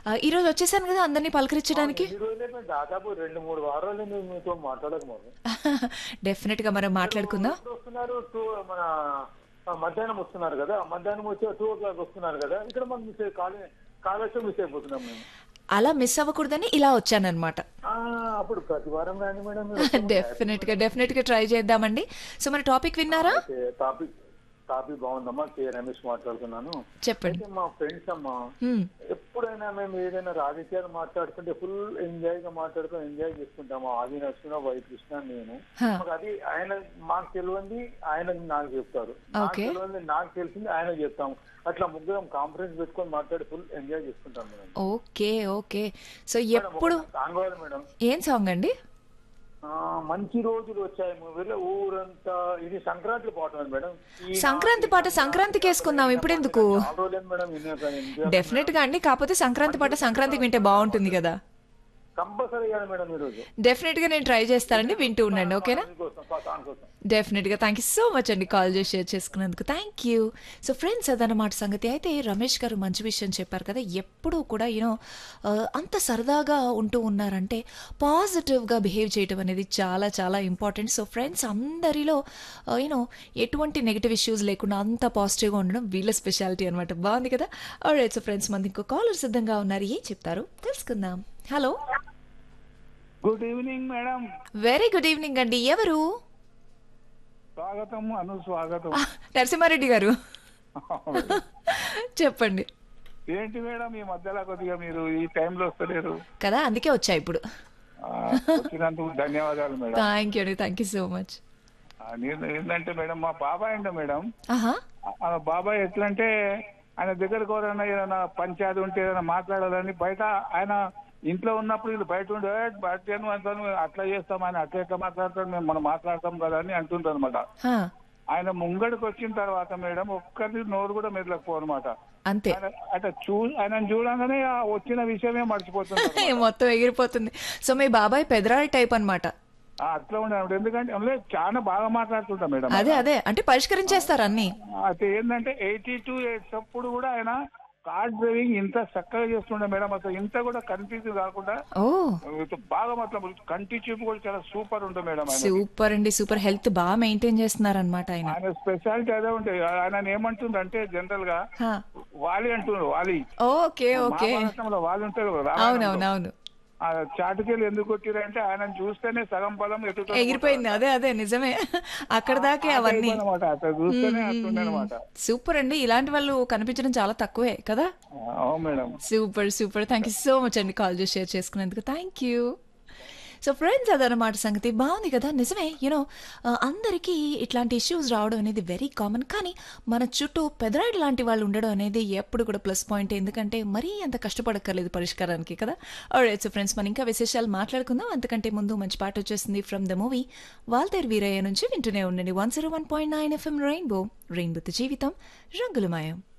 ఆ, ఈరోజు వచ్చేసాను కదా అందరినీ పలకరించడానికి ఈ రోజులే మేము దాదాపు రెండు మూడు వారాలు నేను మీతో మాట్లాడకమోదు డెఫినెట్గా మనం మాట్లాడుకుందాం ఇప్పుడు వస్తున్నారు టూ మన ఆ, మధ్యాహ్నం వస్తున్నారు కదా మధ్యాహ్నం వచ్చి టూ ఓ క్లాక్ వస్తున్నారు కదా ఇక్కడ మనం మిస్ అయ్యి కాలే కాలేజీ మిస్ అయిపోతున్నాం మేము అలా మిస్ అవ్వకూడదని ఇలా వచ్చానన్నమాట ఆ, అప్పుడు ప్రతి వారం రాండి మేడం మీరు డెఫినెట్గా డెఫినెట్గా ట్రై చేద్దామండి సో మన టాపిక్ విన్నారా ఓకే, టాపిక్ టాపిక్ బాగుందమ్మా కే రమేష్ మాట్లాడుతున్నాను చెప్పండి అయితే మా ఫ్రెండ్స్ అమ్మా హ్మ్. ఎప్పుడైనా మేము ఏదైనా రాజకీయాలు మాట్లాడుతుంటే ఫుల్ ఎంజాయ్ గా మాట్లాడుకొని ఎంజాయ్ చేసుకుంటాము ఆది నరసింహ వై కృష్ణ నేను హా. మాకు అది ఆయన మాకు తెలియంది ఆయన నాకు చెప్తారు నాకు ఓకే. తెలియంది నాకు తెలిసింది ఆయన చెప్తాము అట్లా ముగ్గురం కాన్ఫరెన్స్ పెట్టుకొని మాట్లాడి ఫుల్ ఎంజాయ్ చేసుకుంటాం మేడం ఓకే ఓకే సో ఎప్పుడు సాంగ్ కావాలి మేడం ఏం సాంగ్ అండి ఆ, మంచి రోజులు వచ్చాయి మూవీలో ఊరంతా ఇది సంక్రాంతి పాట మేడం ఈ సంక్రాంతి పాట సంక్రాంతికి వేసుకుందాం ఇప్పుడు ఎందుకు చాలా రోజులైంది మేడం విన్నాక డెఫినెట్ గా అండి కాకపోతే సంక్రాంతి పాట సంక్రాంతికి వింటే బాగుంటుంది కదా కంపల్సరీ కాదు మేడం ఈరోజు డెఫినెట్ గా నేను ట్రై చేస్తానండి వింటూ ఉండండి ఓకేనా మీకోసం సాంగ్ కోసం డెఫినెట్ గా థ్యాంక్ యూ సో మచ్ అండి కాల్ చేసి షేర్ చేసుకున్నందుకు థ్యాంక్ యూ సో ఫ్రెండ్స్ అదనమాట సంగతి అయితే రమేష్ గారు మంచి విషయం చెప్పారు కదా ఎప్పుడూ కూడా యూనో అంత సరదాగా ఉంటూ ఉన్నారంటే పాజిటివ్గా బిహేవ్ చేయడం అనేది చాలా చాలా ఇంపార్టెంట్ సో ఫ్రెండ్స్ అందరిలో యూనో ఎటువంటి నెగిటివ్ ఇష్యూస్ లేకుండా అంత పాజిటివ్గా ఉండడం వీళ్ళ స్పెషాలిటీ అనమాట బాగుంది కదా రైట్ సో ఫ్రెండ్స్ మనకి ఇంకో కాలర్ సిద్ధంగా ఉన్నారు ఏం చెప్తారు తెలుసుకుందాం hello good evening madam very good evening అండి ఎవరు స్వాగతం అను స్వాగతం ఆ, నరసింహారెడ్డి గారు చెప్పండి ఏంటి మేడం ఈ మధ్యలో కొద్దిగా మీరు ఈ టైంలో వస్తలేరు కదా అందుకే వచ్చా ఇప్పుడు ఆ, వచ్చినందుకు ధన్యవాదాలు మేడం థ్యాంక్ యూ అండి థ్యాంక్ యూ సో మచ్ ఆ, నేను ఏంటంటే మేడం మా బాబాయ్ అంట మేడం ఆహా ఆ బాబాయ్ ఎట్లంటే ఆయన దగ్గరకు ఎవరైనా ఏదైనా పంచాయతీ ఉంటే ఏదైనా మాట్లాడాలని బయట ఆయన ఇంట్లో ఉన్నప్పుడు వీళ్ళు బయట ఉండే "ఏ, బయట ఏం అంటాను అట్లా చేస్తాం ఆయన అట్లా ఎట్లా మాట్లాడతాం మేము మనం మాట్లాడతాం కదా అని అంటుంటారు అనమాట హా, ఆయన ముంగడికి వచ్చిన తర్వాత మేడం ఒక్కరి నోరు కూడా మెదలకపో అనమాట అంతే ఆయన అట్లా చూ ఆయన చూడంగానే ఆ వచ్చిన విషయమే మర్చిపోతున్నారు మొత్తం ఎగిరిపోతుంది సో మీ బాబాయ్ పెదరాడి టైప్ అన్నమాట ఆ, అట్లా ఉండే ఎందుకంటే అందులో చాలా బాగా మాట్లాడుతుంటా మేడం అదే అదే అంటే పరిష్కరించేస్తారు అన్ని అయితే ఏంటంటే ఎయిటీ టూ ఎయిట్స్ అప్పుడు కూడా ఆయన కార్ డ్రైవింగ్ ఇంత చక్కగా చేస్తుండే మేడం అసలు ఇంత కూడా కన్ఫ్యూజ్ కాకుండా ఓ ఇంత బాగా మాత్రం కంటి చూపు కూడా చాలా సూపర్ ఉంటుంది మేడం ఆయన సూపర్ అండి సూపర్ హెల్త్ బాగా మెయింటైన్ చేస్తున్నారు అనమాట ఆయన ఆయన స్పెషాలిటీ అదే ఉంటాయి ఆయన ఏమంటుండంటే జనరల్ గా హా, వాలి అంటున్నారు వాలి ఓకే ఓకే మహాభారతంలో వాలి ఉంటారు కదా, రామాయణంలో. అవునవునవును ఆ చాటుకెళ్ళి ఎందుకు కొట్టిరంటే ఆయన చూస్తేనే సగం పొలం ఎటు ఎగిరిపోయింది అదే అదే నిజమే అక్కడ దాకే అవన్నీ అనమాట అట్లా చూస్తేనే అట్లుండే అనమాట సూపర్ అండి ఇలాంటి వాళ్ళు కనిపించడం చాలా తక్కువే కదా అవును madam super super thank you so much అండి కాల్ చేసి షేర్ చేసుకున్నందుకు థ్యాంక్ యూ సో ఫ్రెండ్స్ అదనమాట సంగతి బాగుంది కదా నిజమే యూనో అందరికీ ఇట్లాంటి ఇష్యూస్ రావడం అనేది వెరీ కామన్ కానీ మన చుట్టూ పెదరాయిడ్ లాంటి వాళ్ళు ఉండడం అనేది ఎప్పుడు కూడా ప్లస్ పాయింట్ ఎందుకంటే మరీ అంత కష్టపడక్కర్లేదు పరిష్కారానికి కదా ఆల్రైట్ సో ఫ్రెండ్స్ మనం ఇంకా విశేషాలు మాట్లాడుకుందాం అంతకంటే ముందు మంచి పాట వచ్చేసింది from the movie Waltair Veerayya నుంచి వింటూనే ఉండండి one zero one point nine FM rainbow రెయిన్బోత్ జీవితం రంగులమయం